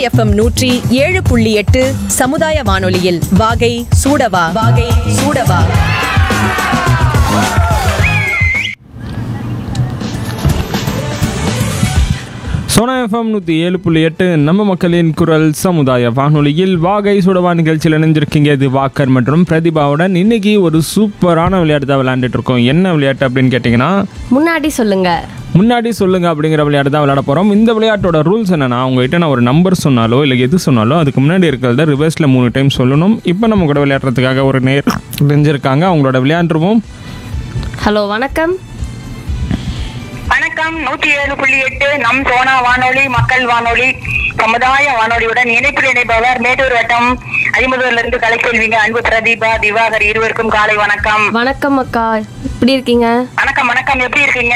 FM நூற்றி ஏழு புள்ளி எட்டு சமுதாய வானொலியில் வாகை சூடவா வாகை சூடவா சோனா எஃப்எம் நூற்றி ஏழு புள்ளி எட்டு நம்ம மக்களின் குரல் சமுதாய வானொலியில் வாகை சுடவா நிகழ்ச்சியில் இணைஞ்சிருக்கீங்க இது வாக்கர் மற்றும் பிரதிபாவுடன் இன்னைக்கு ஒரு சூப்பரான விளையாட்டு தான் விளையாண்டுட்டு இருக்கோம் என்ன விளையாட்டு அப்படின்னு கேட்டிங்கன்னா முன்னாடி சொல்லுங்க முன்னாடி சொல்லுங்க அப்படிங்கிற விளையாட்டு தான் விளையாட போகிறோம் இந்த விளையாட்டோட ரூல்ஸ் என்னன்னா உங்ககிட்ட நான் ஒரு நம்பர் சொன்னாலோ இல்லை எது சொன்னாலோ அதுக்கு முன்னாடி இருக்கிறத ரிவர்ஸில் மூணு டைம் சொல்லணும் இப்போ நம்ம கூட விளையாடுறதுக்காக ஒரு நேர் தெரிஞ்சிருக்காங்க அவங்களோட விளையாண்டுருவோம் ஹலோ வணக்கம் வணக்கம் நூற்றி ஏழு புள்ளி எட்டு நம் சோனா வானொலி மக்கள் வானொலி சமுதாய வானொலியுடன் இணைப்பில் இணைப்பவர் மேட்டூர் வட்டம் அரிமுதூர்ல இருந்து கலை செல்விங்க அன்பு பிரதீபா திவாகர் இருவருக்கும் காலை வணக்கம் வணக்கம் அக்கா எப்படி இருக்கீங்க வணக்கம் வணக்கம் எப்படி இருக்கீங்க